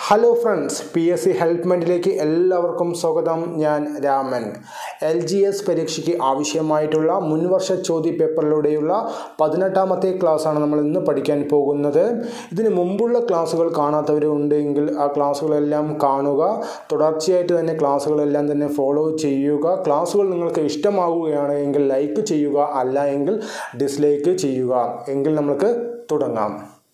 hello friends P S C ഹെൽപ്മെൻറ്റിലേക്ക് എല്ലാവർക്കും സ്വാഗതം ഞാൻ രാമൻ എൽ ജി എസ് പരീക്ഷയ്ക്ക് ആവശ്യമായിട്ടുള്ള മുൻവർഷ ചോദ്യ പേപ്പറിലൂടെയുള്ള പതിനെട്ടാമത്തെ ക്ലാസ്സാണ് നമ്മൾ ഇന്ന് പഠിക്കാൻ പോകുന്നത് ഇതിന് മുമ്പുള്ള ക്ലാസ്സുകൾ കാണാത്തവരുണ്ടെങ്കിൽ ആ ക്ലാസ്സുകളെല്ലാം കാണുക തുടർച്ചയായിട്ട് തന്നെ ക്ലാസ്സുകളെല്ലാം തന്നെ ഫോളോ ചെയ്യുക ക്ലാസ്സുകൾ നിങ്ങൾക്ക് ഇഷ്ടമാവുകയാണ് എങ്കിൽ ലൈക്ക് ചെയ്യുക അല്ല എങ്കിൽ ഡിസ്ലൈക്ക് ചെയ്യുക എങ്കിൽ നമുക്ക് തുടങ്ങാം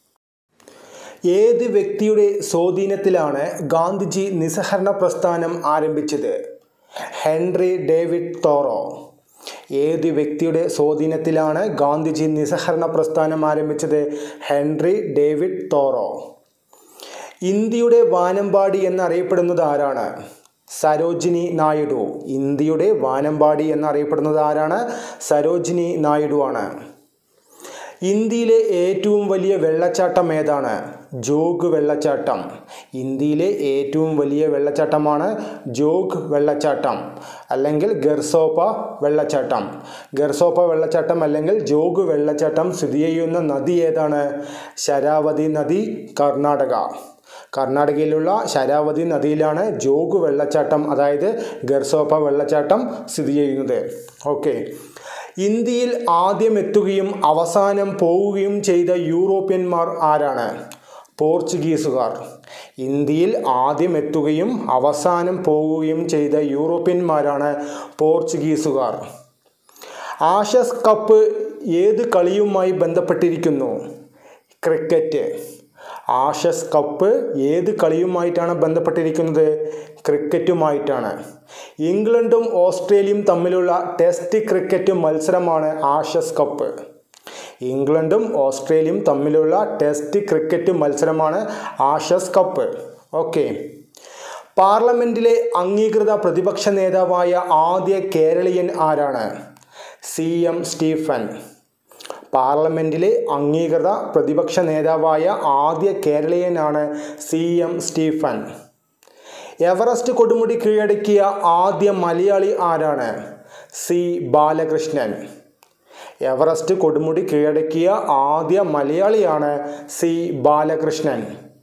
ഏത് വ്യക്തിയുടെ സ്വാധീനത്തിലാണ് ഗാന്ധിജി നിസ്സഹരണ പ്രസ്ഥാനം ആരംഭിച്ചത് ഹെൻറി ഡേവിഡ് തോറോ ഏത് വ്യക്തിയുടെ സ്വാധീനത്തിലാണ് ഗാന്ധിജി നിസ്സഹരണ പ്രസ്ഥാനം ആരംഭിച്ചത് ഹെൻറി ഡേവിഡ് തോറോ ഇന്ത്യയുടെ വാനമ്പാടി എന്നറിയപ്പെടുന്നത് ആരാണ് സരോജിനി നായിഡു ഇന്ത്യയുടെ വാനമ്പാടി എന്നറിയപ്പെടുന്നത് ആരാണ് സരോജിനി നായിഡു ആണ് ഇന്ത്യയിലെ ഏറ്റവും വലിയ വെള്ളച്ചാട്ടം ഏതാണ് ജോഗ് വെള്ളച്ചാട്ടം ഇന്ത്യയിലെ ഏറ്റവും വലിയ വെള്ളച്ചാട്ടമാണ് ജോഗ് വെള്ളച്ചാട്ടം അല്ലെങ്കിൽ ഗർസോപ്പ വെള്ളച്ചാട്ടം ഗർസോപ്പ വെള്ളച്ചാട്ടം അല്ലെങ്കിൽ ജോഗ് വെള്ളച്ചാട്ടം സ്ഥിതി ചെയ്യുന്ന നദി ഏതാണ് ശരാവതി നദി കർണാടക കർണാടകയിലുള്ള ശരാവതി നദിയിലാണ് ജോഗ് വെള്ളച്ചാട്ടം അതായത് ഗർസോപ്പ വെള്ളച്ചാട്ടം സ്ഥിതി ചെയ്യുന്നത് ഓക്കെ ഇന്ത്യയിൽ ആദ്യം എത്തുകയും അവസാനം പോവുകയും ചെയ്ത യൂറോപ്യന്മാർ ആരാണ് പോർച്ചുഗീസുകാർ ഇന്ത്യയിൽ ആദ്യം എത്തുകയും അവസാനം പോവുകയും ചെയ്ത യൂറോപ്യന്മാരാണ് പോർച്ചുഗീസുകാർ ആഷസ് കപ്പ് ഏത് കളിയുമായി ബന്ധപ്പെട്ടിരിക്കുന്നു ക്രിക്കറ്റ് ആഷസ് കപ്പ് ഏത് കളിയുമായിട്ടാണ് ബന്ധപ്പെട്ടിരിക്കുന്നത് ക്രിക്കറ്റുമായിട്ടാണ് ഇംഗ്ലണ്ടും ഓസ്ട്രേലിയയും തമ്മിലുള്ള ടെസ്റ്റ് ക്രിക്കറ്റ് മത്സരമാണ് ആഷസ് കപ്പ് ഇംഗ്ലണ്ടും ഓസ്ട്രേലിയയും തമ്മിലുള്ള ടെസ്റ്റ് ക്രിക്കറ്റ് മത്സരമാണ് ആഷസ് കപ്പ് ഓക്കെ പാർലമെൻറ്റിലെ അംഗീകൃത പ്രതിപക്ഷ നേതാവായ ആദ്യ കേരളീയൻ ആരാണ് സി എം സ്റ്റീഫൻ പാർലമെൻറ്റിലെ അംഗീകൃത പ്രതിപക്ഷ നേതാവായ ആദ്യ കേരളീയനാണ് സി എം സ്റ്റീഫൻ എവറസ്റ്റ് കൊടുമുടി കീഴടക്കിയ ആദ്യ മലയാളി ആരാണ് സി ബാലകൃഷ്ണൻ എവറസ്റ്റ് കൊടുമുടി കീഴടക്കിയ ആദ്യ മലയാളിയാണ് സി ബാലകൃഷ്ണൻ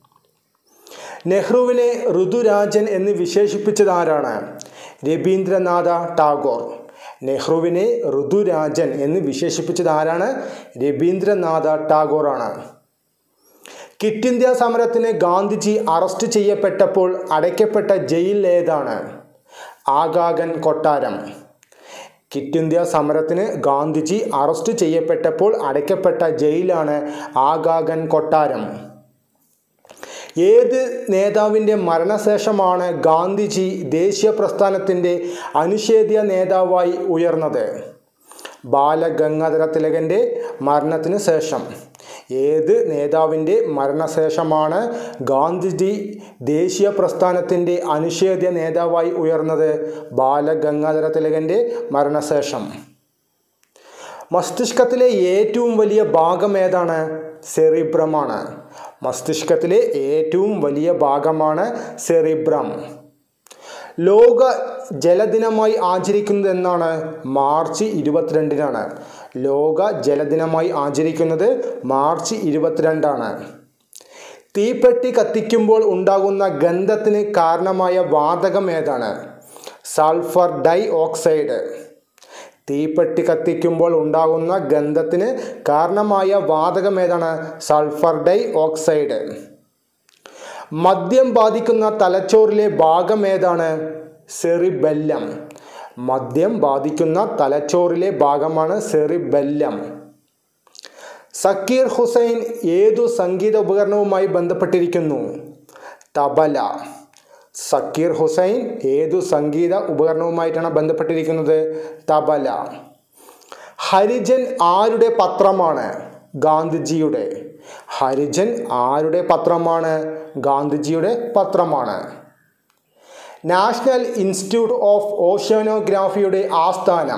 നെഹ്റുവിനെ ഋതുരാജൻ എന്ന് വിശേഷിപ്പിച്ചത് ആരാണ് രവീന്ദ്രനാഥ ടാഗോർ നെഹ്റുവിനെ ഋതുരാജൻ എന്ന് വിശേഷിപ്പിച്ചത് ആരാണ് രവീന്ദ്രനാഥ ടാഗോർ ആണ് കിറ്റ് ഇന്ത്യ സമരത്തിന് ഗാന്ധിജി അറസ്റ്റ് ചെയ്യപ്പെട്ടപ്പോൾ അടയ്ക്കപ്പെട്ട ജയിൽ ഏതാണ് ആഗാഗൻ കൊട്ടാരം കിറ്റ് ഇന്ത്യ സമരത്തിന് ഗാന്ധിജി അറസ്റ്റ് ചെയ്യപ്പെട്ടപ്പോൾ അടയ്ക്കപ്പെട്ട ജയിലാണ് ആഗാഗൻ കൊട്ടാരം ഏത് നേതാവിൻ്റെ മരണശേഷമാണ് ഗാന്ധിജി ദേശീയ പ്രസ്ഥാനത്തിൻ്റെ അനിഷേധ്യ നേതാവായി ഉയർന്നത് ബാലഗംഗാധര തിലകൻ്റെ മരണത്തിന് ശേഷം ഏത് നേതാവിൻ്റെ മരണശേഷമാണ് ഗാന്ധിജി ദേശീയ പ്രസ്ഥാനത്തിൻ്റെ അനിഷേധ്യ നേതാവായി ഉയർന്നത് ബാലഗംഗാധര തിലകൻ്റെ മരണശേഷം മസ്തിഷ്കത്തിലെ ഏറ്റവും വലിയ ഭാഗം ഏതാണ് സെറിബ്രമാണ് മസ്തിഷ്കത്തിലെ ഏറ്റവും വലിയ ഭാഗമാണ് സെറിബ്രം ലോക ജലദിനമായി ആചരിക്കുന്നത് എന്നാണ് മാർച്ച് ഇരുപത്തിരണ്ടിനാണ് ലോക ജലദിനമായി ആചരിക്കുന്നത് മാർച്ച് ഇരുപത്തിരണ്ടാണ് തീപ്പെട്ടി കത്തിക്കുമ്പോൾ ഉണ്ടാകുന്ന ഗന്ധത്തിന് കാരണമായ വാതകം ഏതാണ് സൾഫർ ഡൈ ഓക്സൈഡ് തീപ്പെട്ടി കത്തിക്കുമ്പോൾ ഉണ്ടാകുന്ന ഗന്ധത്തിന് കാരണമായ വാതകം ഏതാണ് സൾഫർ ഡൈ ഓക്സൈഡ് മദ്യം ബാധിക്കുന്ന തലച്ചോറിലെ ഭാഗം ഏതാണ് സെറിബെല്ലം മദ്യം ബാധിക്കുന്ന തലച്ചോറിലെ ഭാഗമാണ് സെറിബെല്ലം സക്കീർ ഹുസൈൻ ഏതു സംഗീത ഉപകരണവുമായി ബന്ധപ്പെട്ടിരിക്കുന്നു തബല സക്കീർ ഹുസൈൻ ഏതു സംഗീത ഉപകരണവുമായിട്ടാണ് ബന്ധപ്പെട്ടിരിക്കുന്നത് തബല ഹരിജൻ ആരുടെ പത്രമാണ് ഗാന്ധിജിയുടെ ഹരിജൻ ആരുടെ പത്രമാണ് ഗാന്ധിജിയുടെ പത്രമാണ് നാഷണൽ ഇൻസ്റ്റിറ്റ്യൂട്ട് ഓഫ് ഓഷ്യാനോഗ്രാഫിയുടെ ആസ്ഥാനം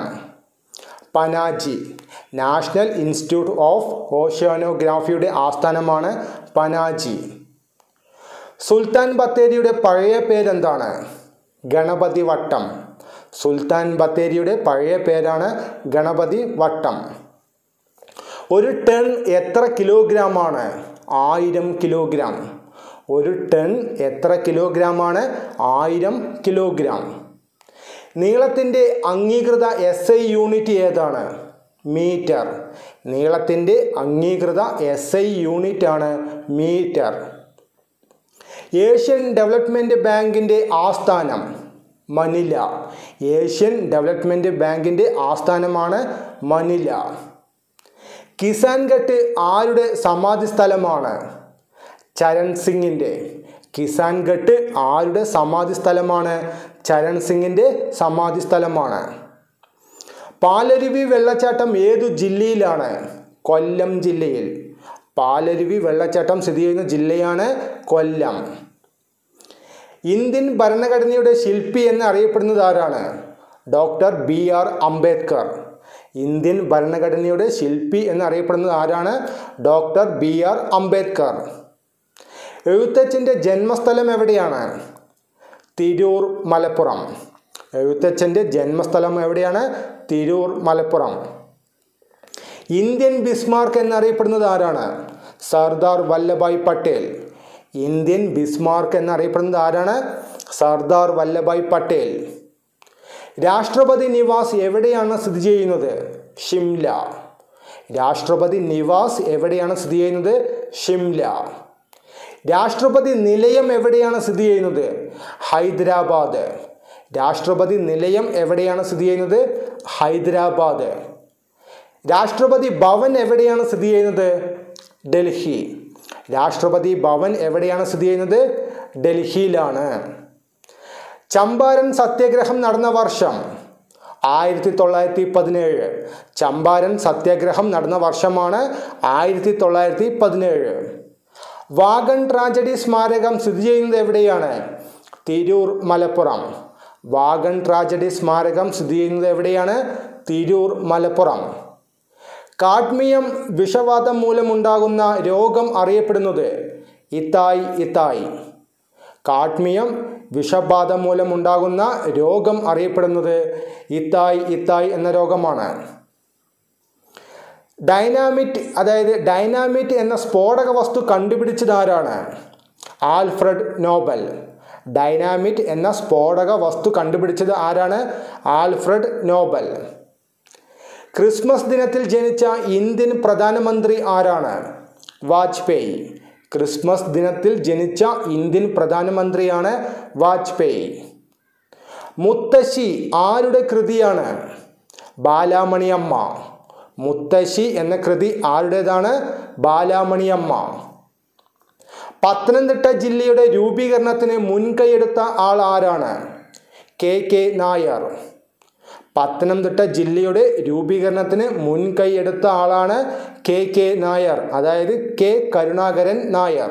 പനാജി നാഷണൽ ഇൻസ്റ്റിറ്റ്യൂട്ട് ഓഫ് ഓഷ്യാനോഗ്രാഫിയുടെ ആസ്ഥാനമാണ് പനാജി സുൽത്താൻ ബത്തേരിയുടെ പഴയ പേരെന്താണ് ഗണപതി വട്ടം സുൽത്താൻ ബത്തേരിയുടെ പഴയ പേരാണ് ഗണപതി വട്ടം ഒരു ടൺ എത്ര കിലോഗ്രാമാണ് ആയിരം കിലോഗ്രാം ഒരു ടൺ എത്ര കിലോഗ്രാമാണ് ആയിരം കിലോഗ്രാം നീളത്തിൻ്റെ അംഗീകൃത എസ് ഐ യൂണിറ്റ് ഏതാണ് മീറ്റർ നീളത്തിൻ്റെ അംഗീകൃത എസ് ഐ യൂണിറ്റ് ആണ് മീറ്റർ ഏഷ്യൻ ഡെവലപ്മെൻറ്റ് ബാങ്കിൻ്റെ ആസ്ഥാനം മനില ഏഷ്യൻ ഡെവലപ്മെൻറ്റ് ബാങ്കിൻ്റെ ആസ്ഥാനമാണ് മനില കിസാൻ ഘട്ട് ആരുടെ സമാധി സ്ഥലമാണ് ചരൺ സിംഗിൻ്റെ കിസാൻ ഘട്ട് ആരുടെ സമാധി സ്ഥലമാണ് ചരൺ സിംഗിൻ്റെ സമാധി സ്ഥലമാണ് പാലരുവി വെള്ളച്ചാട്ടം ഏതു ജില്ലയിലാണ് കൊല്ലം ജില്ലയിൽ പാലരുവി വെള്ളച്ചാട്ടം സ്ഥിതി ചെയ്യുന്ന ജില്ലയാണ് കൊല്ലം ഇന്ത്യൻ ഭരണഘടനയുടെ ശില്പി എന്ന് അറിയപ്പെടുന്നത് ആരാണ് ഡോക്ടർ ബി ആർ അംബേദ്കർ ഇന്ത്യൻ ഭരണഘടനയുടെ ശില്പി എന്നറിയപ്പെടുന്നത് ആരാണ് ഡോക്ടർ ബി ആർ അംബേദ്കർ എഴുത്തച്ഛൻ്റെ ജന്മസ്ഥലം എവിടെയാണ് തിരൂർ മലപ്പുറം എഴുത്തച്ഛൻ്റെ ജന്മസ്ഥലം എവിടെയാണ് തിരൂർ മലപ്പുറം ഇന്ത്യൻ ബിസ്മാർക്ക് എന്നറിയപ്പെടുന്നത് ആരാണ് സർദാർ വല്ലഭായ് പട്ടേൽ ഇന്ത്യൻ ബിസ്മാർക്ക് എന്നറിയപ്പെടുന്നത് ആരാണ് സർദാർ വല്ലഭായ് പട്ടേൽ രാഷ്ട്രപതി നിവാസ് എവിടെയാണ് സ്ഥിതി ചെയ്യുന്നത് ഷിംല രാഷ്ട്രപതി നിവാസ് എവിടെയാണ് സ്ഥിതി ചെയ്യുന്നത് ഷിംല രാഷ്ട്രപതി നിലയം എവിടെയാണ് സ്ഥിതി ചെയ്യുന്നത് ഹൈദരാബാദ് രാഷ്ട്രപതി നിലയം എവിടെയാണ് സ്ഥിതി ചെയ്യുന്നത് ഹൈദരാബാദ് രാഷ്ട്രപതി ഭവൻ എവിടെയാണ് സ്ഥിതി ചെയ്യുന്നത് ഡൽഹി രാഷ്ട്രപതി ഭവൻ എവിടെയാണ് സ്ഥിതി ചെയ്യുന്നത് ഡൽഹിയിലാണ് ചമ്പാരൻ സത്യാഗ്രഹം നടന്ന വർഷം ആയിരത്തി തൊള്ളായിരത്തി പതിനേഴ് ചമ്പാരൻ സത്യാഗ്രഹം നടന്ന വർഷമാണ് ആയിരത്തി തൊള്ളായിരത്തി പതിനേഴ് വാഗൺ ട്രാജഡി സ്മാരകം സ്ഥിതി ചെയ്യുന്നത് എവിടെയാണ് തിരൂർ മലപ്പുറം വാഗൺ ട്രാജഡി സ്മാരകം സ്ഥിതി ചെയ്യുന്നത് എവിടെയാണ് തിരൂർ മലപ്പുറം കാഡ്മിയം വിഷവാതം മൂലമുണ്ടാകുന്ന രോഗം അറിയപ്പെടുന്നത് ഇത്തായ് ഇത്തായ് കാഡ്മിയം വിഷബാധ മൂലമുണ്ടാകുന്ന രോഗം അറിയപ്പെടുന്നത് ഇത്തായ് ഇത്തായ് എന്ന രോഗമാണ് ഡൈനാമിറ്റ് അതായത് ഡൈനാമിറ്റ് എന്ന സ്ഫോടക വസ്തു കണ്ടുപിടിച്ചത് ആരാണ് ആൽഫ്രഡ് നോബൽ ഡൈനാമിറ്റ് എന്ന സ്ഫോടക വസ്തു കണ്ടുപിടിച്ചത് ആരാണ് ആൽഫ്രഡ് നോബൽ ക്രിസ്മസ് ദിനത്തിൽ ജനിച്ച ഇന്ത്യൻ പ്രധാനമന്ത്രി ആരാണ് വാജ്പേയി ക്രിസ്മസ് ദിനത്തിൽ ജനിച്ച ഇന്ത്യൻ പ്രധാനമന്ത്രിയാണ് വാജ്പേയി മുത്തശ്ശി ആരുടെ കൃതിയാണ് ബാലാമണിയമ്മ മുത്തശ്ശി എന്ന കൃതി ആരുടേതാണ് ബാലാമണിയമ്മ പത്തനംതിട്ട ജില്ലയുടെ രൂപീകരണത്തിന് മുൻകൈയെടുത്ത ആൾ ആരാണ് കെ കെ നായർ പത്തനംതിട്ട ജില്ലയുടെ രൂപീകരണത്തിന് മുൻകൈയെടുത്ത ആളാണ് കെ കെ നായർ അതായത് കെ കരുണാകരൻ നായർ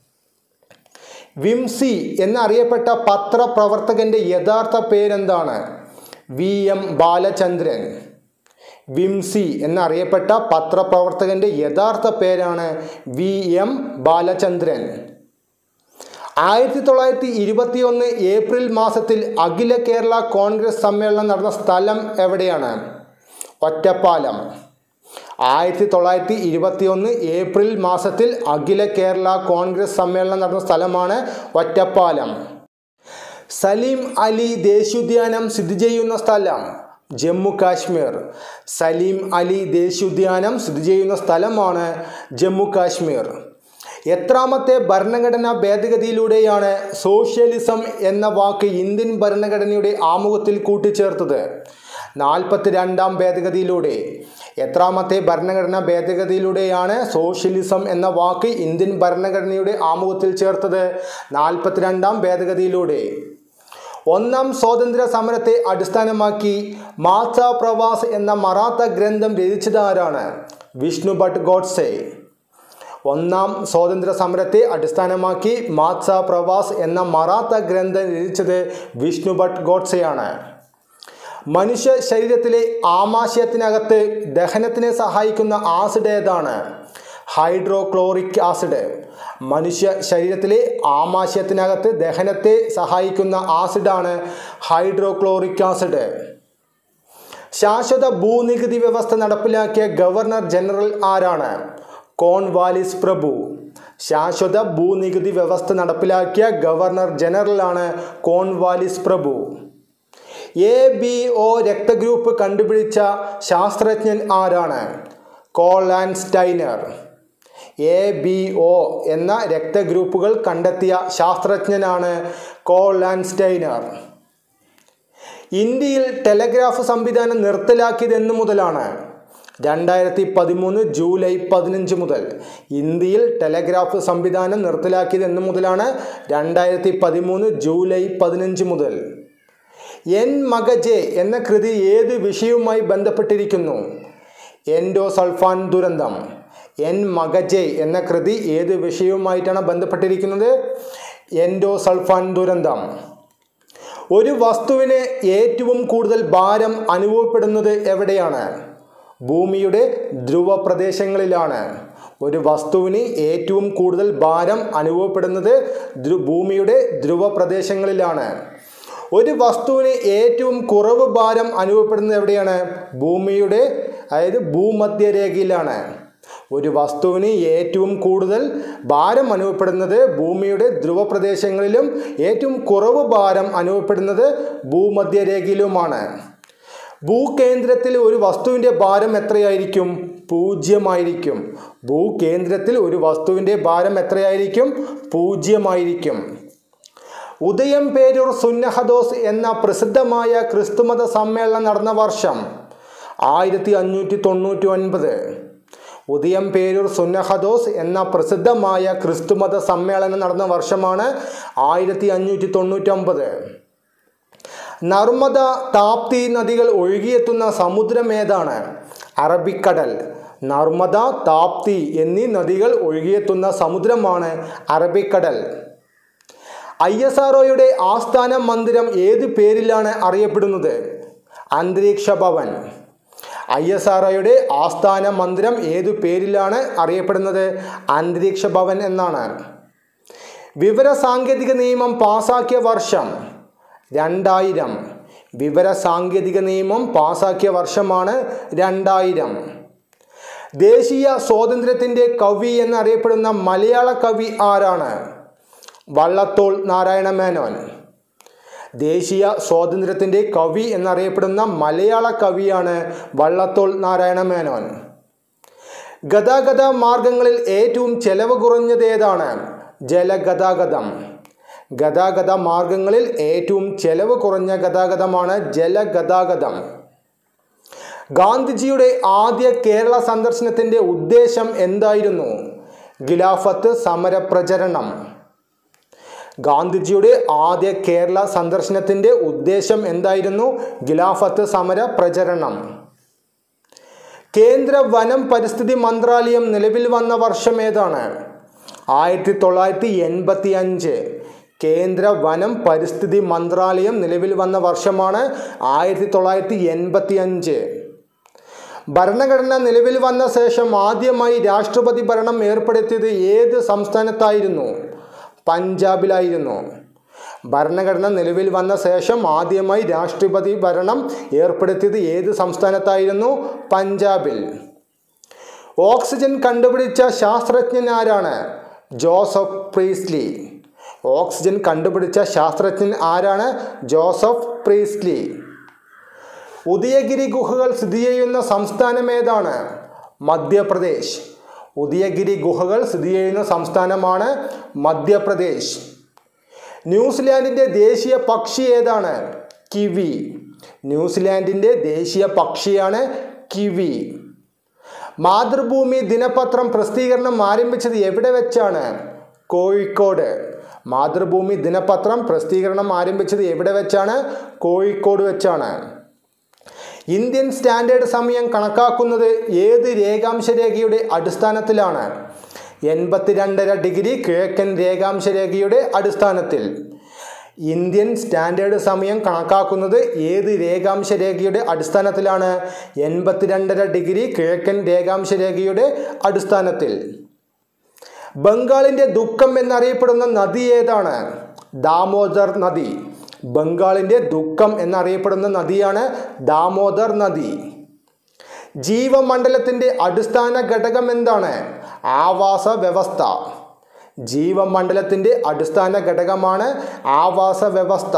വിംസി എന്നറിയപ്പെട്ട പത്രപ്രവർത്തകന്റെ യഥാർത്ഥ പേരെന്താണ് വി എം ബാലചന്ദ്രൻ വിംസി എന്നറിയപ്പെട്ട പത്രപ്രവർത്തകന്റെ യഥാർത്ഥ പേരാണ് വി എം ബാലചന്ദ്രൻ ആയിരത്തി തൊള്ളായിരത്തി ഇരുപത്തി ഒന്ന് ഏപ്രിൽ മാസത്തിൽ അഖില കേരള കോൺഗ്രസ് സമ്മേളനം നടന്ന സ്ഥലം എവിടെയാണ് ഒറ്റപ്പാലം ആയിരത്തി തൊള്ളായിരത്തി ഇരുപത്തി ഒന്ന് ഏപ്രിൽ മാസത്തിൽ അഖില കേരള കോൺഗ്രസ് സമ്മേളനം നടന്ന സ്ഥലമാണ് ഒറ്റപ്പാലം സലീം അലി ദേശീയോദ്യാനം സ്ഥിതി ചെയ്യുന്ന സ്ഥലം ജമ്മു കാശ്മീർ സലീം അലി ദേശീയോദ്യാനം സ്ഥിതി ചെയ്യുന്ന സ്ഥലമാണ് ജമ്മു കാശ്മീർ എത്രാമത്തെ ഭരണഘടനാ ഭേദഗതിയിലൂടെയാണ് സോഷ്യലിസം എന്ന വാക്ക് ഇന്ത്യൻ ഭരണഘടനയുടെ ആമുഖത്തിൽ കൂട്ടിച്ചേർത്തത് നാൽപ്പത്തി രണ്ടാം ഭേദഗതിയിലൂടെ എത്രാമത്തെ ഭരണഘടനാ ഭേദഗതിയിലൂടെയാണ് സോഷ്യലിസം എന്ന വാക്ക് ഇന്ത്യൻ ഭരണഘടനയുടെ ആമുഖത്തിൽ ചേർത്തത് നാൽപ്പത്തിരണ്ടാം ഭേദഗതിയിലൂടെ ഒന്നാം സ്വാതന്ത്ര്യ സമരത്തെ അടിസ്ഥാനമാക്കി മാത്ത പ്രവാസ് എന്ന മറാത്ത ഗ്രന്ഥം രചിച്ചത് ആരാണ് വിഷ്ണു ഭട്ട് ഗോഡ്സെ ഒന്നാം സ്വാതന്ത്ര്യ സമരത്തെ അടിസ്ഥാനമാക്കി മാത്സ പ്രവാസ് എന്ന മറാത്ത ഗ്രന്ഥം രചിച്ചത് വിഷ്ണു ഭട്ട് ഗോഡ്സെയാണ് മനുഷ്യ ശരീരത്തിലെ ആമാശയത്തിനകത്ത് ദഹനത്തിനെ സഹായിക്കുന്ന ആസിഡ് ഏതാണ് ഹൈഡ്രോക്ലോറിക് ആസിഡ് മനുഷ്യ ശരീരത്തിലെ ആമാശയത്തിനകത്ത് ദഹനത്തെ സഹായിക്കുന്ന ആസിഡാണ് ഹൈഡ്രോക്ലോറിക് ആസിഡ് ശാശ്വത ഭൂനികുതി വ്യവസ്ഥ നടപ്പിലാക്കിയ ഗവർണർ ജനറൽ ആരാണ് കോൺവാലിസ് പ്രഭു ശാശ്വത ഭൂനികുതി വ്യവസ്ഥ നടപ്പിലാക്കിയ ഗവർണർ ജനറലാണ് കോൺവാലിസ് പ്രഭു എ ബി ഒ രക്തഗ്രൂപ്പ് കണ്ടുപിടിച്ച ശാസ്ത്രജ്ഞൻ ആരാണ് Karl Landsteiner A B O എന്ന രക്തഗ്രൂപ്പുകൾ കണ്ടെത്തിയ ശാസ്ത്രജ്ഞനാണ് കോൾ ആൻഡ് സ്റ്റൈനർ ഇന്ത്യയിൽ ടെലഗ്രാഫ് സംവിധാനം നിർത്തലാക്കിയത് എന്നു മുതലാണ് രണ്ടായിരത്തി പതിമൂന്ന് ജൂലൈ പതിനഞ്ച് മുതൽ ഇന്ത്യയിൽ ടെലഗ്രാഫ് സംവിധാനം നിർത്തലാക്കിയത് എന്നു മുതലാണ് രണ്ടായിരത്തി പതിമൂന്ന് ജൂലൈ പതിനഞ്ച് മുതൽ എൻ മഗജെ എന്ന കൃതി ഏത് വിഷയവുമായി ബന്ധപ്പെട്ടിരിക്കുന്നു എൻഡോസൾഫാൻ ദുരന്തം എൻ മഗജെ എന്ന കൃതി ഏത് വിഷയവുമായിട്ടാണ് ബന്ധപ്പെട്ടിരിക്കുന്നത് എൻഡോസൾഫാൻ ദുരന്തം ഒരു വസ്തുവിന് ഏറ്റവും കൂടുതൽ ഭാരം അനുഭവപ്പെടുന്നത് എവിടെയാണ് ഭൂമിയുടെ ധ്രുവ പ്രദേശങ്ങളിലാണ് ഒരു വസ്തുവിന് ഏറ്റവും കൂടുതൽ ഭാരം അനുഭവപ്പെടുന്നത് ധ്രു ഭൂമിയുടെ ധ്രുവ പ്രദേശങ്ങളിലാണ് ഒരു വസ്തുവിന് ഏറ്റവും കുറവ് ഭാരം അനുഭവപ്പെടുന്നത് എവിടെയാണ് ഭൂമിയുടെ അതായത് ഭൂമധ്യരേഖയിലാണ് ഒരു വസ്തുവിന് ഏറ്റവും കൂടുതൽ ഭാരം അനുഭവപ്പെടുന്നത് ഭൂമിയുടെ ധ്രുവ പ്രദേശങ്ങളിലും ഏറ്റവും കുറവ് ഭാരം അനുഭവപ്പെടുന്നത് ഭൂമധ്യരേഖയിലുമാണ് ഭൂകേന്ദ്രത്തിൽ ഒരു വസ്തുവിൻ്റെ ഭാരം എത്രയായിരിക്കും പൂജ്യമായിരിക്കും ഭൂകേന്ദ്രത്തിൽ ഒരു വസ്തുവിൻ്റെ ഭാരം എത്രയായിരിക്കും പൂജ്യമായിരിക്കും ഉദയം പേരൂർ സുന്നഹദോസ് എന്ന പ്രസിദ്ധമായ ക്രിസ്തുമത സമ്മേളനം നടന്ന വർഷം ആയിരത്തി അഞ്ഞൂറ്റി തൊണ്ണൂറ്റി ഒൻപത് ഉദയം പേരൂർ സുന്നഹദോസ് എന്ന പ്രസിദ്ധമായ ക്രിസ്തുമത സമ്മേളനം നടന്ന വർഷമാണ് ആയിരത്തി അഞ്ഞൂറ്റി തൊണ്ണൂറ്റൊമ്പത് നർമ്മദ താപ്തി നദികൾ ഒഴുകിയെത്തുന്ന സമുദ്രം ഏതാണ് അറബിക്കടൽ നർമ്മദ താപ്തി എന്നീ നദികൾ ഒഴുകിയെത്തുന്ന സമുദ്രമാണ് അറബിക്കടൽ ഐ എസ് ആർ ആസ്ഥാന മന്ദിരം ഏത് പേരിലാണ് അറിയപ്പെടുന്നത് അന്തരീക്ഷ ഭവൻ ഐ എസ് ആർ ആസ്ഥാന മന്ദിരം ഏതു പേരിലാണ് അറിയപ്പെടുന്നത് അന്തരീക്ഷ ഭവൻ എന്നാണ് വിവര സാങ്കേതിക നിയമം പാസാക്കിയ വർഷം രണ്ടായിരം വിവര സാങ്കേതിക നിയമം പാസാക്കിയ വർഷമാണ് രണ്ടായിരം ദേശീയ സ്വാതന്ത്ര്യത്തിൻ്റെ കവി എന്നറിയപ്പെടുന്ന മലയാള കവി ആരാണ് വള്ളത്തോൾ നാരായണ മേനോൻ ദേശീയ സ്വാതന്ത്ര്യത്തിൻ്റെ കവി എന്നറിയപ്പെടുന്ന മലയാള കവിയാണ് വള്ളത്തോൾ നാരായണ മേനോൻ ഗതാഗത മാർഗങ്ങളിൽ ഏറ്റവും ചെലവ് കുറഞ്ഞത് ഏതാണ് ജലഗതാഗതം ഗതാഗത മാർഗങ്ങളിൽ ഏറ്റവും ചെലവ് കുറഞ്ഞ ഗതാഗതമാണ് ജലഗതാഗതം ഗാന്ധിജിയുടെ ആദ്യ കേരള സന്ദർശനത്തിൻ്റെ ഉദ്ദേശം എന്തായിരുന്നു ഖിലാഫത്ത് സമരപ്രചരണം ഗാന്ധിജിയുടെ ആദ്യ കേരള സന്ദർശനത്തിൻ്റെ ഉദ്ദേശം എന്തായിരുന്നു ഖിലാഫത്ത് സമര പ്രചരണം കേന്ദ്ര വനം പരിസ്ഥിതി മന്ത്രാലയം നിലവിൽ വന്ന വർഷം ഏതാണ് ആയിരത്തി തൊള്ളായിരത്തി എൺപത്തി അഞ്ച് കേന്ദ്ര വനം പരിസ്ഥിതി മന്ത്രാലയം നിലവിൽ വന്ന വർഷമാണ് ആയിരത്തി തൊള്ളായിരത്തി എൺപത്തി അഞ്ച് ഭരണഘടന നിലവിൽ വന്ന ശേഷം ആദ്യമായി രാഷ്ട്രപതി ഭരണം ഏർപ്പെടുത്തിയത് ഏത് സംസ്ഥാനത്തായിരുന്നു പഞ്ചാബിലായിരുന്നു ഭരണഘടന നിലവിൽ വന്ന ശേഷം ആദ്യമായി രാഷ്ട്രപതി ഭരണം ഏർപ്പെടുത്തിയത് ഏത് സംസ്ഥാനത്തായിരുന്നു പഞ്ചാബിൽ ഓക്സിജൻ കണ്ടുപിടിച്ച ശാസ്ത്രജ്ഞൻ ആരാണ് ജോസഫ് പ്രീസ്ലി ഓക്സിജൻ കണ്ടുപിടിച്ച ശാസ്ത്രജ്ഞൻ ആരാണ് ജോസഫ് പ്രീസ്ലി ഉദയഗിരി ഗുഹകൾ സ്ഥിതി ചെയ്യുന്ന സംസ്ഥാനം ഏതാണ് മധ്യപ്രദേശ് ഉദയഗിരി ഗുഹകൾ സ്ഥിതി ചെയ്യുന്ന സംസ്ഥാനമാണ് മധ്യപ്രദേശ് ന്യൂസിലാൻഡിൻ്റെ ദേശീയ പക്ഷി ഏതാണ് കിവി ന്യൂസിലാൻഡിൻ്റെ ദേശീയ പക്ഷിയാണ് കിവി മാതൃഭൂമി ദിനപത്രം പ്രസിദ്ധീകരണം ആരംഭിച്ചത് എവിടെ വെച്ചാണ് കോഴിക്കോട് മാതൃഭൂമി ദിനപത്രം പ്രസിദ്ധീകരണം ആരംഭിച്ചത് എവിടെ വെച്ചാണ് കോഴിക്കോട് വെച്ചാണ് ഇന്ത്യൻ സ്റ്റാൻഡേർഡ് സമയം കണക്കാക്കുന്നത് ഏത് രേഖാംശ രേഖയുടെ അടിസ്ഥാനത്തിലാണ് എൺപത്തിരണ്ടര ഡിഗ്രി കിഴക്കൻ രേഖാംശ രേഖയുടെ അടിസ്ഥാനത്തിൽ ഇന്ത്യൻ സ്റ്റാൻഡേർഡ് സമയം കണക്കാക്കുന്നത് ഏത് രേഖാംശ രേഖയുടെ അടിസ്ഥാനത്തിലാണ് എൺപത്തിരണ്ടര ഡിഗ്രി കിഴക്കൻ രേഖാംശ രേഖയുടെ അടിസ്ഥാനത്തിൽ ബംഗാളിൻ്റെ ദുഃഖം എന്നറിയപ്പെടുന്ന നദി ഏതാണ് ദാമോദർ നദി ബംഗാളിൻ്റെ ദുഃഖം എന്നറിയപ്പെടുന്ന നദിയാണ് ദാമോദർ നദി ജീവമണ്ഡലത്തിൻ്റെ അടിസ്ഥാന ഘടകം എന്താണ് ആവാസ വ്യവസ്ഥ ജീവമണ്ഡലത്തിൻ്റെ അടിസ്ഥാന ഘടകമാണ് ആവാസ വ്യവസ്ഥ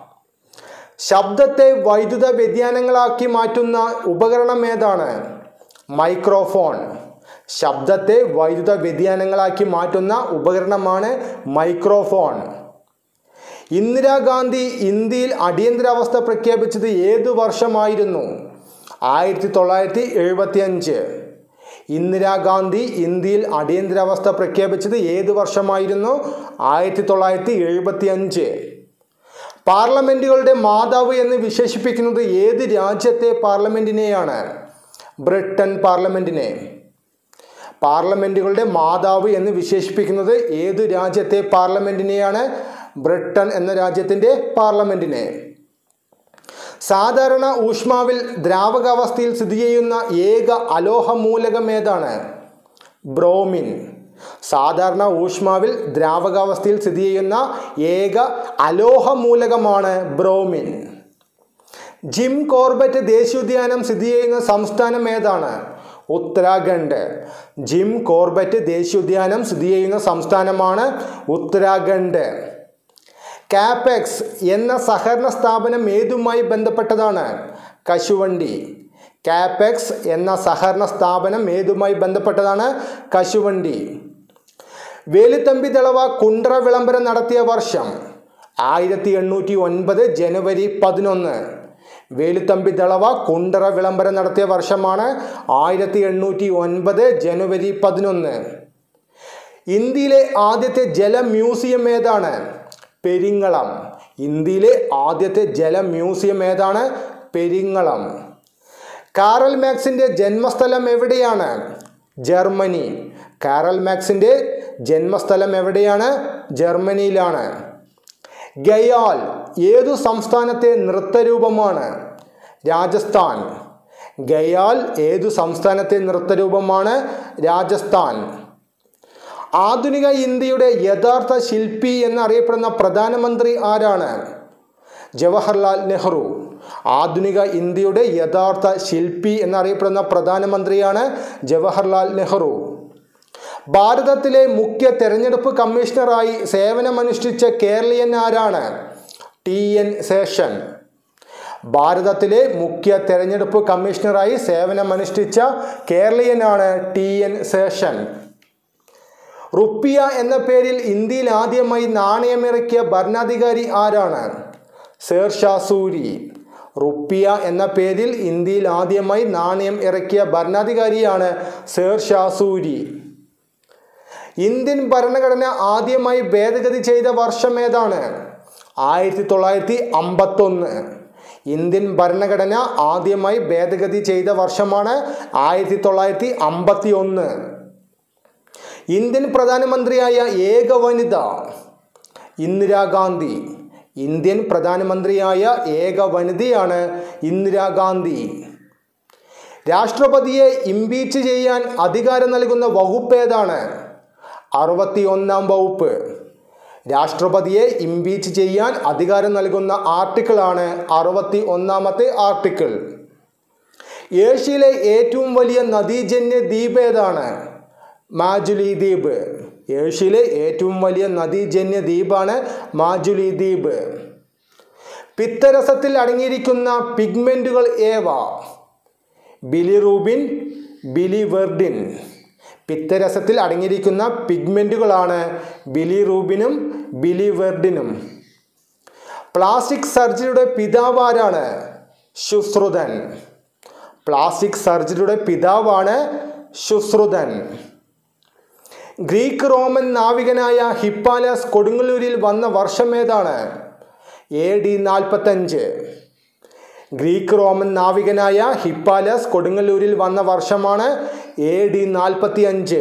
ശബ്ദത്തെ വൈദ്യുത വ്യതിയാനങ്ങളാക്കി മാറ്റുന്ന ഉപകരണം ഏതാണ് മൈക്രോഫോൺ ശബ്ദത്തെ വൈദ്യുത വ്യതിയാനങ്ങളാക്കി മാറ്റുന്ന ഉപകരണമാണ് മൈക്രോഫോൺ ഇന്ദിരാഗാന്ധി ഇന്ത്യയിൽ അടിയന്തരാവസ്ഥ പ്രഖ്യാപിച്ചത് ഏതു വർഷമായിരുന്നു ആയിരത്തി തൊള്ളായിരത്തി എഴുപത്തി അഞ്ച് ഇന്ദിരാഗാന്ധി ഇന്ത്യയിൽ അടിയന്തരാവസ്ഥ പ്രഖ്യാപിച്ചത് ഏത് വർഷമായിരുന്നു ആയിരത്തി തൊള്ളായിരത്തി എഴുപത്തി അഞ്ച് പാർലമെൻറ്റുകളുടെ മാതാവ് എന്ന് വിശേഷിപ്പിക്കുന്നത് ഏത് രാജ്യത്തെ പാർലമെൻറ്റിനെയാണ് ബ്രിട്ടൻ പാർലമെൻറ്റിനെ പാർലമെൻറ്റുകളുടെ മാതാവ് എന്ന് വിശേഷിപ്പിക്കുന്നത് ഏതു രാജ്യത്തെ പാർലമെൻറ്റിനെയാണ് ബ്രിട്ടൻ എന്ന രാജ്യത്തിൻ്റെ പാർലമെൻറ്റിനെ സാധാരണ ഊഷ്മാവിൽ ദ്രാവകാവസ്ഥയിൽ സ്ഥിതി ചെയ്യുന്ന ഏക അലോഹ മൂലകം ഏതാണ് ബ്രോമിൻ സാധാരണ ഊഷ്മാവിൽ ദ്രാവകാവസ്ഥയിൽ സ്ഥിതി ചെയ്യുന്ന ഏക അലോഹ മൂലകമാണ് ബ്രോമിൻ ജിം കോർബറ്റ് ദേശീയോദ്യാനം സ്ഥിതി ചെയ്യുന്ന സംസ്ഥാനം ഏതാണ് ഉത്തരാഖണ്ഡ് ജിം കോർബറ്റ് ദേശീയോദ്യാനം സ്ഥിതി ചെയ്യുന്ന സംസ്ഥാനമാണ് ഉത്തരാഖണ്ഡ് കാപ്പെക്സ് എന്ന സഹകരണ സ്ഥാപനം ഏതുമായി ബന്ധപ്പെട്ടതാണ് കശുവണ്ടി കാപ്പെക്സ് എന്ന സഹകരണ സ്ഥാപനം ഏതുമായി ബന്ധപ്പെട്ടതാണ് കശുവണ്ടി വേലുത്തമ്പി ദളവ കുണ്ട്ര വിളംബരം നടത്തിയ വർഷം ആയിരത്തി എണ്ണൂറ്റി ഒൻപത് ജനുവരി പതിനൊന്ന് വേലുത്തമ്പി ദളവ കുണ്ടറ വിളംബരം നടത്തിയ വർഷമാണ് ആയിരത്തി എണ്ണൂറ്റി ഒൻപത് ജനുവരി പതിനൊന്ന് ഇന്ത്യയിലെ ആദ്യത്തെ ജല മ്യൂസിയം ഏതാണ് പെരിങ്ങളം ഇന്ത്യയിലെ ആദ്യത്തെ ജല മ്യൂസിയം ഏതാണ് പെരിങ്ങളം കാറൽ മാക്സിൻ്റെ ജന്മസ്ഥലം എവിടെയാണ് ജർമ്മനി കാറൽ മാക്സിൻ്റെ ജന്മസ്ഥലം എവിടെയാണ് ജർമ്മനിയിലാണ് ഗയാൽ ഏതു സംസ്ഥാനത്തെ നൃത്തരൂപമാണ് രാജസ്ഥാൻ ഗയാൽ ഏതു സംസ്ഥാനത്തെ നൃത്തരൂപമാണ് രാജസ്ഥാൻ ആധുനിക ഇന്ത്യയുടെ യഥാർത്ഥ ശില്പി എന്നറിയപ്പെടുന്ന പ്രധാനമന്ത്രി ആരാണ് ജവഹർലാൽ നെഹ്റു ആധുനിക ഇന്ത്യയുടെ യഥാർത്ഥ ശില്പി എന്നറിയപ്പെടുന്ന പ്രധാനമന്ത്രിയാണ് ജവഹർലാൽ നെഹ്റു ഭാരതത്തിലെ മുഖ്യ തെരഞ്ഞെടുപ്പ് കമ്മീഷണറായി സേവനമനുഷ്ഠിച്ച കേരളീയൻ ആരാണ് ടി എൻ ശേഷൻ ഭാരതത്തിലെ മുഖ്യ തെരഞ്ഞെടുപ്പ് കമ്മീഷണറായി സേവനമനുഷ്ഠിച്ച കേരളീയനാണ് ടി എൻ ശേഷൻ റുപ്പിയ എന്ന പേരിൽ ഇന്ത്യയിൽ ആദ്യമായി നാണയമിറക്കിയ ഭരണാധികാരി ആരാണ് ശേർഷാ സൂരി റുപ്പിയ എന്ന പേരിൽ ഇന്ത്യയിൽ ആദ്യമായി നാണയം ഇറക്കിയ ഭരണാധികാരിയാണ് ശേർഷാ സൂരി ഇന്ത്യൻ ഭരണഘടന ആദ്യമായി ഭേദഗതി ചെയ്ത വർഷം ഏതാണ് ആയിരത്തി തൊള്ളായിരത്തി അമ്പത്തൊന്ന് ഇന്ത്യൻ ഭരണഘടന ആദ്യമായി ഭേദഗതി ചെയ്ത വർഷമാണ് ആയിരത്തി തൊള്ളായിരത്തി അമ്പത്തി ഒന്ന് ഇന്ത്യൻ പ്രധാനമന്ത്രിയായ ഏക വനിത ഇന്ദിരാഗാന്ധി ഇന്ത്യൻ പ്രധാനമന്ത്രിയായ ഏക വനിതയാണ് ഇന്ദിരാഗാന്ധി രാഷ്ട്രപതിയെ ഇംപീച്ച് ചെയ്യാൻ അധികാരം നൽകുന്ന വകുപ്പ് ഏതാണ് അറുപത്തി ഒന്നാം വകുപ്പ് രാഷ്ട്രപതിയെ ഇംപീച്ച് ചെയ്യാൻ അധികാരം നൽകുന്ന ആർട്ടിക്കിളാണ് അറുപത്തി ഒന്നാമത്തെ ആർട്ടിക്കിൾ ഏഷ്യയിലെ ഏറ്റവും വലിയ നദീജന്യ ദ്വീപ് ഏതാണ് മാജുലി ദ്വീപ് ഏഷ്യയിലെ ഏറ്റവും വലിയ നദീജന്യ ദ്വീപാണ് മാജുലി ദ്വീപ് പിത്തരസത്തിൽ അടങ്ങിയിരിക്കുന്ന പിഗ്മെൻറ്റുകൾ ഏവ ബിലിറൂബിൻ ബിലിവെർഡിൻ പിത്തരസത്തിൽ അടങ്ങിയിരിക്കുന്ന പിഗ്മെൻറ്റുകളാണ് ബിലിറൂബിനും ബിലിവെർഡിനും പ്ലാസ്റ്റിക് സർജറിയുടെ പിതാവ് ആരാണ് ശുശ്രുതൻ പ്ലാസ്റ്റിക് സർജറിയുടെ പിതാവാണ് ശുശ്രുതൻ ഗ്രീക്ക് റോമൻ നാവികനായ ഹിപ്പാലസ് കൊടുങ്ങല്ലൂരിൽ വന്ന വർഷം ഏതാണ് എ ഡി നാൽപ്പത്തഞ്ച് ഗ്രീക്ക് റോമൻ നാവികനായ ഹിപ്പാലസ് കൊടുങ്ങല്ലൂരിൽ വന്ന വർഷമാണ് എ ഡി നാൽപ്പത്തി അഞ്ച്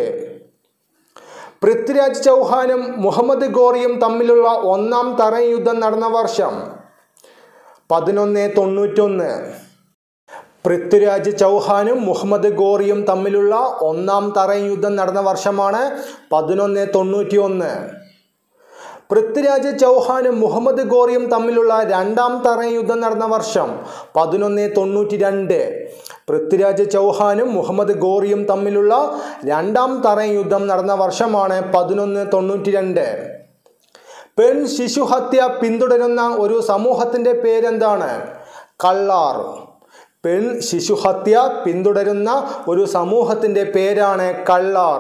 പൃഥ്വിരാജ് ചൗഹാനും മുഹമ്മദ് ഗോറിയും തമ്മിലുള്ള ഒന്നാം തറ യുദ്ധം നടന്ന വർഷം പതിനൊന്ന് തൊണ്ണൂറ്റൊന്ന് പൃഥ്വിരാജ് ചൗഹാനും മുഹമ്മദ് ഗോറിയും തമ്മിലുള്ള ഒന്നാം തറ യുദ്ധം നടന്ന വർഷമാണ് പതിനൊന്ന് തൊണ്ണൂറ്റി ഒന്ന് പൃഥ്വിരാജ് ചൗഹാനും മുഹമ്മദ് ഗോറിയും തമ്മിലുള്ള രണ്ടാം തറ യുദ്ധം നടന്ന വർഷം പതിനൊന്ന് തൊണ്ണൂറ്റി രണ്ട് പൃഥ്വിരാജ് ചൗഹാനും മുഹമ്മദ് ഗോറിയും തമ്മിലുള്ള രണ്ടാം തറ യുദ്ധം നടന്ന വർഷമാണ് പതിനൊന്ന് തൊണ്ണൂറ്റി രണ്ട് പെൺ ശിശുഹത്യ പിന്തുടരുന്ന ഒരു സമൂഹത്തിൻ്റെ പേരെന്താണ് കള്ളാർ പെൺ ശിശുഹത്യ പിന്തുടരുന്ന ഒരു സമൂഹത്തിൻ്റെ പേരാണ് കള്ളാർ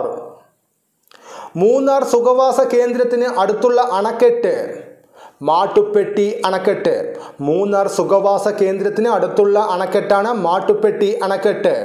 മൂന്നാർ സുഖവാസ കേന്ദ്രത്തിന് അടുത്തുള്ള അണക്കെട്ട് മാട്ടുപ്പെട്ടി അണക്കെട്ട് മൂന്നാർ സുഖവാസ കേന്ദ്രത്തിന് അടുത്തുള്ള അണക്കെട്ടാണ് മാട്ടുപ്പെട്ടി അണക്കെട്ട്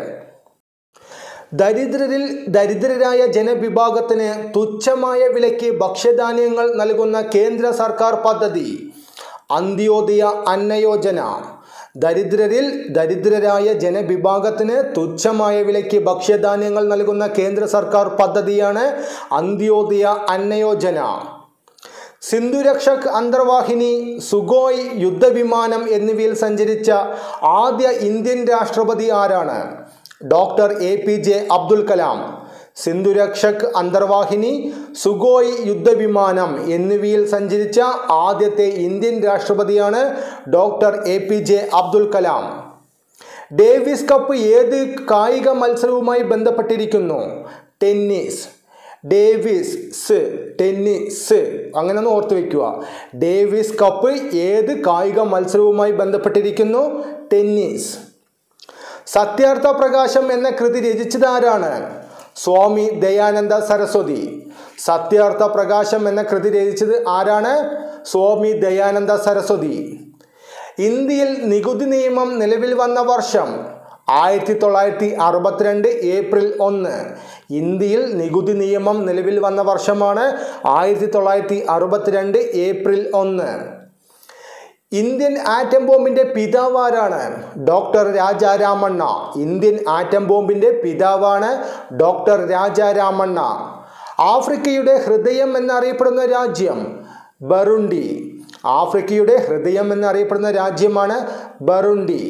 ദരിദ്രരിൽ ദരിദ്രരായ ജനവിഭാഗത്തിന് തുച്ഛമായ വിലയ്ക്ക് ഭക്ഷ്യധാന്യങ്ങൾ നൽകുന്ന കേന്ദ്ര സർക്കാർ പദ്ധതി അന്ത്യോദയ അന്നയോജന ദരിദ്രരിൽ ദരിദ്രരായ ജനവിഭാഗത്തിന് തുച്ഛമായ വിലയ്ക്ക് ഭക്ഷ്യധാന്യങ്ങൾ നൽകുന്ന കേന്ദ്ര സർക്കാർ പദ്ധതിയാണ് അന്ത്യോദയ അന്നയോജന സിന്ധുരക്ഷക് അന്തർവാഹിനി സുഗോയ് യുദ്ധവിമാനം എന്നിവയിൽ സഞ്ചരിച്ച ആദ്യ ഇന്ത്യൻ രാഷ്ട്രപതി ആരാണ് ഡോക്ടർ എ പി ജെ അബ്ദുൽ കലാം സിന്ധുരക്ഷക് അന്തർവാഹിനി സുഗോയ് യുദ്ധവിമാനം എന്നിവയിൽ സഞ്ചരിച്ച ആദ്യത്തെ ഇന്ത്യൻ രാഷ്ട്രപതിയാണ് doctor A P J Abdul Kalam Davis cup ഏത് കായിക മത്സരവുമായി ബന്ധപ്പെട്ടിരിക്കുന്നു ടെന്നീസ് ഡേവിസ് ടെന്നീസ് അങ്ങനെ ഒന്ന് ഓർത്ത് വെക്കുക ഡേവിസ് കപ്പ് ഏത് കായിക മത്സരവുമായി ബന്ധപ്പെട്ടിരിക്കുന്നു ടെന്നീസ് സത്യാർത്ഥ പ്രകാശം എന്ന കൃതി രചിച്ചത് ആരാണ് സ്വാമി ദയാനന്ദ സരസ്വതി സത്യാർത്ഥ പ്രകാശം എന്ന കൃതി രചിച്ചത് ആരാണ് സ്വാമി ദയാനന്ദ സരസ്വതി ഇന്ത്യയിൽ നികുതി നിയമം നിലവിൽ വന്ന വർഷം ആയിരത്തി തൊള്ളായിരത്തി അറുപത്തിരണ്ട് ഏപ്രിൽ ഒന്ന് ഇന്ത്യയിൽ നികുതി നിയമം നിലവിൽ വന്ന വർഷമാണ് ആയിരത്തി തൊള്ളായിരത്തി അറുപത്തിരണ്ട് ഏപ്രിൽ ഒന്ന് ഇന്ത്യൻ ആറ്റം ബോംബിന്റെ പിതാവ് ആരാണ് ഡോക്ടർ രാജാരാമണ്ണ ഇന്ത്യൻ ആറ്റം ബോംബിന്റെ പിതാവാണ് ഡോക്ടർ രാജാരാമണ്ണ ആഫ്രിക്കയുടെ ഹൃദയം എന്നറിയപ്പെടുന്ന രാജ്യം ബറുണ്ടി ആഫ്രിക്കയുടെ ഹൃദയം എന്നറിയപ്പെടുന്ന രാജ്യമാണ് ബറുണ്ടി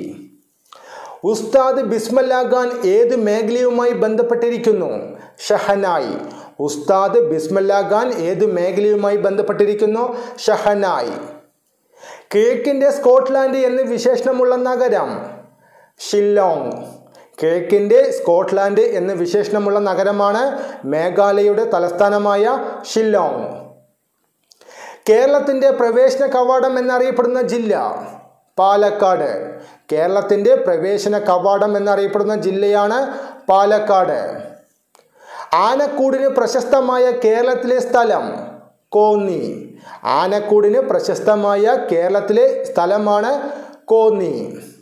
ഉസ്താദ് ബിസ്മല്ല ഖാൻ ഏത് മേഖലയുമായി ബന്ധപ്പെട്ടിരിക്കുന്നു ഷഹനായി ഉസ്താദ് ബിസ്മല്ല ഖാൻ ഏത് മേഖലയുമായി ബന്ധപ്പെട്ടിരിക്കുന്നു ഷഹനായി കിഴക്കിൻ്റെ സ്കോട്ട്ലാൻഡ് എന്ന് വിശേഷണമുള്ള നഗരം ഷില്ലോങ് കിഴക്കിൻ്റെ സ്കോട്ട്ലാൻഡ് എന്ന് വിശേഷണമുള്ള നഗരമാണ് മേഘാലയയുടെ തലസ്ഥാനമായ ഷില്ലോങ് കേരളത്തിൻ്റെ പ്രവേശന കവാടം എന്നറിയപ്പെടുന്ന ജില്ല പാലക്കാട് കേരളത്തിൻ്റെ പ്രവേശന കവാടം എന്നറിയപ്പെടുന്ന ജില്ലയാണ് പാലക്കാട് ആനക്കൂടിന് പ്രശസ്തമായ കേരളത്തിലെ സ്ഥലം കോന്നി ആനക്കൂടിന് പ്രശസ്തമായ കേരളത്തിലെ സ്ഥലമാണ് കോന്നി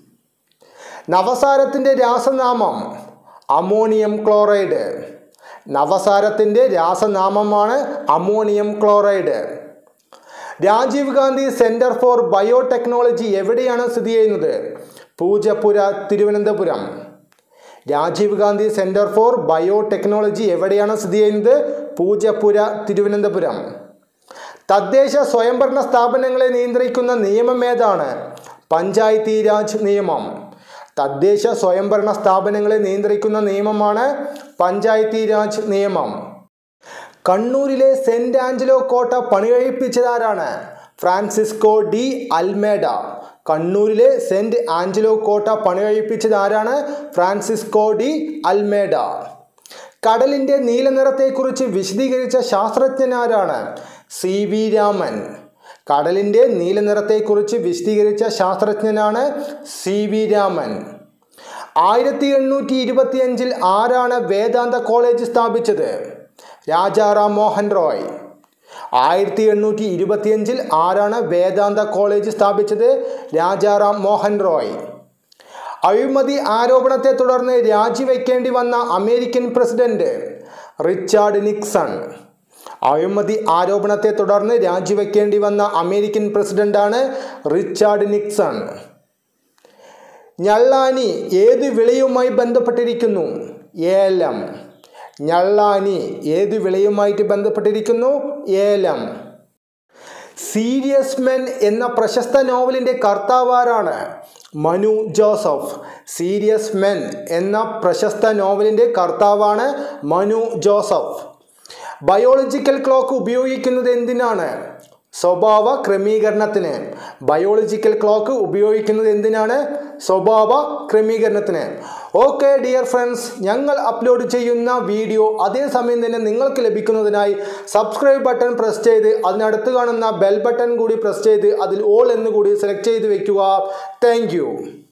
നവസാരത്തിൻ്റെ രാസനാമം അമോണിയം ക്ലോറൈഡ് നവസാരത്തിൻ്റെ രാസനാമമാണ് ammonium chloride Rajiv Gandhi centre for biotechnology എവിടെയാണ് സ്ഥിതി ചെയ്യുന്നത് Poojappura Thiruvananthapuram Rajiv Gandhi centre for biotechnology എവിടെയാണ് സ്ഥിതി ചെയ്യുന്നത് പൂജപ്പുര തിരുവനന്തപുരം തദ്ദേശ സ്വയംഭരണ സ്ഥാപനങ്ങളെ നിയന്ത്രിക്കുന്ന നിയമം ഏതാണ് പഞ്ചായത്തി രാജ് നിയമം തദ്ദേശ സ്വയംഭരണ സ്ഥാപനങ്ങളെ നിയന്ത്രിക്കുന്ന നിയമമാണ് പഞ്ചായത്തി രാജ് നിയമം കണ്ണൂരിലെ സെന്റ് ആഞ്ചലോ കോട്ട പണികഴിപ്പിച്ചതാരാണ് ഫ്രാൻസിസ്കോ ഡി അൽമേഡ കണ്ണൂരിലെ സെന്റ് ആഞ്ചലോ കോട്ട പണികഴിപ്പിച്ചത് ആരാണ് ഫ്രാൻസിസ്കോ ഡി അൽമേഡ കടലിൻ്റെ നീലനിറത്തെക്കുറിച്ച് വിശദീകരിച്ച ശാസ്ത്രജ്ഞനാരാണ് സി വി രാമൻ കടലിൻ്റെ നീലനിറത്തെക്കുറിച്ച് വിശദീകരിച്ച ശാസ്ത്രജ്ഞനാണ് സി വി രാമൻ ആയിരത്തി എണ്ണൂറ്റി ഇരുപത്തിയഞ്ചിൽ ആരാണ് വേദാന്ത കോളേജ് സ്ഥാപിച്ചത് രാജാറാം മോഹൻ റോയ് ആയിരത്തി എണ്ണൂറ്റി ഇരുപത്തിയഞ്ചിൽ ആരാണ് വേദാന്ത കോളേജ് സ്ഥാപിച്ചത് രാജാറാം മോഹൻ റോയ് അഴിമതി ആരോപണത്തെ തുടർന്ന് രാജിവെക്കേണ്ടി വന്ന അമേരിക്കൻ പ്രസിഡന്റ് റിച്ചാർഡ് നിക്സൺ അഴിമതി ആരോപണത്തെ തുടർന്ന് രാജിവെക്കേണ്ടി വന്ന അമേരിക്കൻ പ്രസിഡന്റാണ് റിച്ചാർഡ് നിക്സൺ ഞള്ളാനി ഏത് വിളയുമായി ബന്ധപ്പെട്ടിരിക്കുന്നു ഏലം ഞള്ളാനി ഏത് വിളയുമായിട്ട് ബന്ധപ്പെട്ടിരിക്കുന്നു ഏലം സീരിയസ് മെൻ എന്ന പ്രശസ്ത നോവലിൻ്റെ കർത്താവാരാണ് മനു ജോസഫ് സീരിയസ് മെൻ എന്ന പ്രശസ്ത നോവലിൻ്റെ കർത്താവാണ് മനു ജോസഫ് ബയോളജിക്കൽ ക്ലോക്ക് ഉപയോഗിക്കുന്നത് എന്തിനാണ് സ്വഭാവ ക്രമീകരണത്തിന് ബയോളജിക്കൽ ക്ലോക്ക് ഉപയോഗിക്കുന്നത് എന്തിനാണ് സ്വഭാവ ക്രമീകരണത്തിന് ഓക്കെ ഡിയർ ഫ്രണ്ട്സ് ഞങ്ങൾ അപ്ലോഡ് ചെയ്യുന്ന വീഡിയോ അതേസമയം തന്നെ നിങ്ങൾക്ക് ലഭിക്കുന്നതിനായി സബ്സ്ക്രൈബ് ബട്ടൺ പ്രസ് ചെയ്ത് അതിനടുത്ത് കാണുന്ന ബെൽ ബട്ടൺ കൂടി പ്രസ് ചെയ്ത് അതിൽ ഓൾ എന്ന് കൂടി സെലക്ട് ചെയ്ത് വെക്കുക താങ്ക്